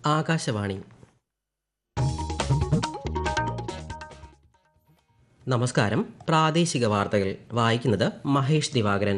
ആകാശവാണി നമസ്കാരം പ്രാദേശിക വാർത്തകൾ വായിക്കുന്നത് മഹേഷ് ദിവാകരൻ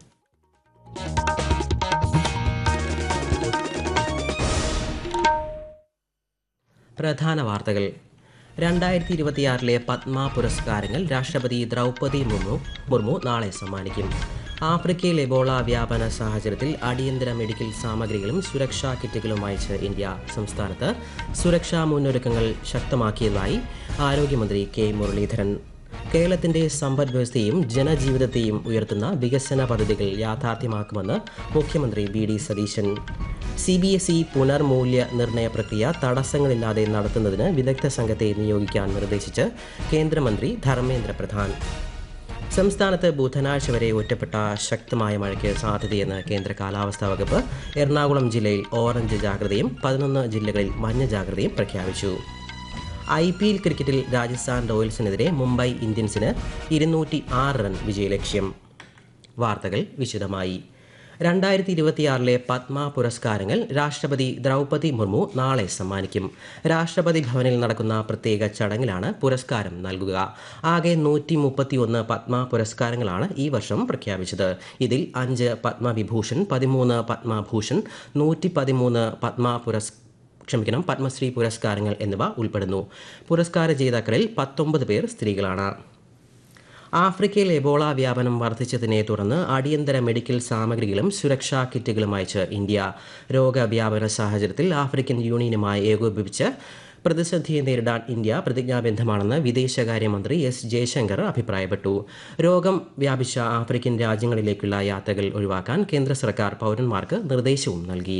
പ്രധാന വാർത്തകൾ രണ്ടായിരത്തി ഇരുപത്തിയാറിലെ പത്മ പുരസ്കാരങ്ങൾ രാഷ്ട്രപതി ദ്രൗപദി മുർമു മുർമു നാളെ സമ്മാനിക്കും ആഫ്രിക്കയിൽ എബോള വ്യാപന സാഹചര്യത്തിൽ അടിയന്തര മെഡിക്കൽ സാമഗ്രികളും സുരക്ഷാ കിറ്റുകളും അയച്ച് ഇന്ത്യ സംസ്ഥാനത്ത് സുരക്ഷാ മുന്നൊരുക്കങ്ങൾ ശക്തമാക്കിയതായി ആരോഗ്യമന്ത്രി കെ മുരളീധരൻ കേരളത്തിന്റെ സമ്പദ് വ്യവസ്ഥയെയും ജനജീവിതത്തെയും ഉയർത്തുന്ന വികസന പദ്ധതികൾ യാഥാർത്ഥ്യമാക്കുമെന്ന് മുഖ്യമന്ത്രി V D Satheesan C B S E പുനർമൂല്യ നിർണയ പ്രക്രിയ തടസ്സങ്ങളില്ലാതെ നടത്തുന്നതിന് വിദഗ്ധ സംഘത്തെ നിയോഗിക്കാൻ നിർദ്ദേശിച്ച് കേന്ദ്രമന്ത്രി ധർമ്മേന്ദ്ര പ്രധാൻ സംസ്ഥാനത്ത് ബുധനാഴ്ച വരെ ഒറ്റപ്പെട്ട ശക്തമായ മഴയ്ക്ക് സാധ്യതയെന്ന് കേന്ദ്ര കാലാവസ്ഥാ വകുപ്പ് എറണാകുളം ജില്ലയിൽ ഓറഞ്ച് ജാഗ്രതയും പതിനൊന്ന് ജില്ലകളിൽ മഞ്ഞ ജാഗ്രതയും പ്രഖ്യാപിച്ചു ഐ പി എൽ ക്രിക്കറ്റിൽ രാജസ്ഥാൻ റോയൽസിനെതിരെ മുംബൈ ഇന്ത്യൻസിന് ഇരുന്നൂറ്റി ആറ് റൺ വിജയലക്ഷ്യം വാർത്തകൾ വിശദമായി രണ്ടായിരത്തി ഇരുപത്തിയാറിലെ പത്മ പുരസ്കാരങ്ങൾ രാഷ്ട്രപതി ദ്രൗപദി മുർമു നാളെ സമ്മാനിക്കും രാഷ്ട്രപതി ഭവനിൽ നടക്കുന്ന പ്രത്യേക ചടങ്ങിലാണ് പുരസ്കാരം നൽകുക ആകെ നൂറ്റി മുപ്പത്തിയൊന്ന് പത്മ പുരസ്കാരങ്ങളാണ് ഈ വർഷം പ്രഖ്യാപിച്ചത് ഇതിൽ അഞ്ച് പത്മവിഭൂഷൺ പതിമൂന്ന് പത്മഭൂഷൺ നൂറ്റി പതിമൂന്ന് പത്മ പുരസ് ക്ഷമിക്കണം പത്മശ്രീ പുരസ്കാരങ്ങൾ എന്നിവ ഉൾപ്പെടുന്നു പുരസ്കാര ജേതാക്കളിൽ പത്തൊമ്പത് പേർ സ്ത്രീകളാണ് ആഫ്രിക്കയിൽ എബോള വ്യാപനം വർദ്ധിച്ചതിനെ തുടർന്ന് അടിയന്തര മെഡിക്കൽ സാമഗ്രികളും സുരക്ഷാ കിറ്റുകളും അയച്ച് ഇന്ത്യ രോഗവ്യാപന സാഹചര്യത്തിൽ ആഫ്രിക്കൻ യൂണിയനുമായി ഏകോപിപ്പിച്ച് പ്രതിസന്ധിയെ നേരിടാൻ ഇന്ത്യ പ്രതിജ്ഞാബദ്ധമാണെന്ന് വിദേശകാര്യമന്ത്രി എസ് ജയശങ്കർ അഭിപ്രായപ്പെട്ടു രോഗം വ്യാപിച്ച ആഫ്രിക്കൻ രാജ്യങ്ങളിലേക്കുള്ള യാത്രകൾ ഒഴിവാക്കാൻ കേന്ദ്ര സർക്കാർ പൗരന്മാർക്ക് നിർദ്ദേശവും നൽകി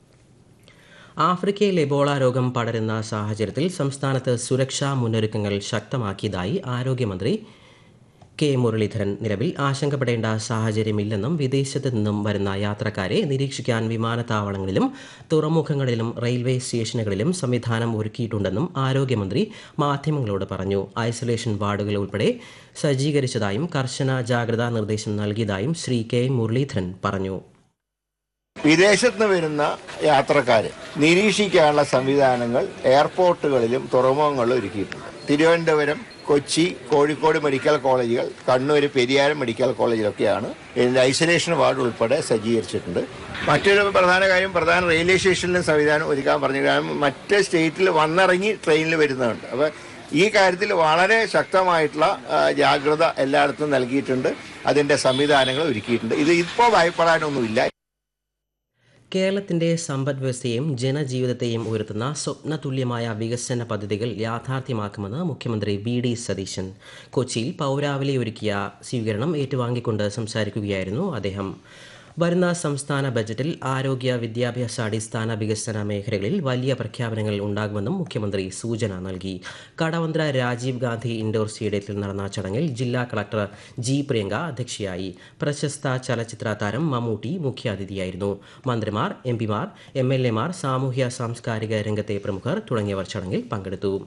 ആഫ്രിക്കയിൽ എബോള രോഗം പടരുന്ന സാഹചര്യത്തിൽ സംസ്ഥാനത്ത് സുരക്ഷാ മുന്നൊരുക്കങ്ങൾ ശക്തമാക്കിയതായി ആരോഗ്യമന്ത്രി കെ മുരളീധരൻ നിലവിൽ ആശങ്കപ്പെടേണ്ട സാഹചര്യമില്ലെന്നും വിദേശത്ത് നിന്നും വരുന്ന യാത്രക്കാരെ നിരീക്ഷിക്കാൻ വിമാനത്താവളങ്ങളിലും തുറമുഖങ്ങളിലും റെയിൽവേ സ്റ്റേഷനുകളിലും സംവിധാനം ഒരുക്കിയിട്ടുണ്ടെന്നും ആരോഗ്യമന്ത്രി മാധ്യമങ്ങളോട് പറഞ്ഞു ഐസൊലേഷൻ വാർഡുകൾ ഉൾപ്പെടെ സജ്ജീകരിച്ചതായും കർശന ജാഗ്രതാ നിർദ്ദേശം നൽകിയതായും ശ്രീ കെ മുരളീധരൻ പറഞ്ഞു വിദേശത്ത് നിന്ന് വരുന്ന യാത്രക്കാരെ നിരീക്ഷിക്കാനുള്ള സംവിധാനങ്ങൾ എയർപോർട്ടുകളിലും തുറമുഖങ്ങളിലും ഒരുക്കിയിട്ടുണ്ട് തിരുവനന്തപുരം കൊച്ചി കോഴിക്കോട് മെഡിക്കൽ കോളേജുകൾ കണ്ണൂർ പെരിയാരം മെഡിക്കൽ കോളേജിലൊക്കെയാണ് ഇതിന്റെ ഐസൊലേഷൻ വാർഡ് ഉൾപ്പെടെ സജ്ജീകരിച്ചിട്ടുണ്ട് മറ്റൊരു പ്രധാന കാര്യം പ്രധാന റെയിൽവേ സ്റ്റേഷനിലും സംവിധാനം ഒരുക്കാൻ പറഞ്ഞു കാരണം മറ്റ് സ്റ്റേറ്റിൽ വന്നിറങ്ങി ട്രെയിനിൽ വരുന്നുണ്ട് അപ്പോൾ ഈ കാര്യത്തിൽ വളരെ ശക്തമായിട്ടുള്ള ആ, ജാഗ്രത എല്ലായിടത്തും നൽകിയിട്ടുണ്ട് അതിന്റെ സംവിധാനങ്ങൾ ഒരുക്കിയിട്ടുണ്ട് ഇത് ഇപ്പോൾ ഭയപ്പെടാനൊന്നുമില്ല കേരളത്തിന്റെ സമ്പദ് വ്യവസ്ഥയെയും ജനജീവിതത്തെയും ഉയർത്തുന്ന സ്വപ്നതുല്യമായ വികസന പദ്ധതികൾ യാഥാർത്ഥ്യമാക്കുമെന്ന് മുഖ്യമന്ത്രി വി ഡി സതീശൻ കൊച്ചിയിൽ പൗരാവലി ഒരുക്കിയ സ്വീകരണം ഏറ്റുവാങ്ങിക്കൊണ്ട് സംസാരിക്കുകയായിരുന്നു അദ്ദേഹം വരുന്ന സംസ്ഥാന ബജറ്റിൽ ആരോഗ്യ വിദ്യാഭ്യാസ അടിസ്ഥാന വികസന മേഖലകളിൽ വലിയ പ്രഖ്യാപനങ്ങൾ ഉണ്ടാകുമെന്നും മുഖ്യമന്ത്രി സൂചന നൽകി കടവന്ത്ര രാജീവ് ഗാന്ധി ഇൻഡോർ സ്റ്റേഡിയത്തിൽ നടന്ന ചടങ്ങിൽ ജില്ലാ കളക്ടർ ജി പ്രിയങ്ക അധ്യക്ഷയായി പ്രശസ്ത ചലച്ചിത്ര താരം മമ്മൂട്ടി മുഖ്യാതിഥിയായിരുന്നു മന്ത്രിമാർ എം പിമാർ എം എൽ എമാർ സാമൂഹ്യ സാംസ്കാരിക രംഗത്തെ പ്രമുഖർ തുടങ്ങിയവർ ചടങ്ങിൽ പങ്കെടുത്തു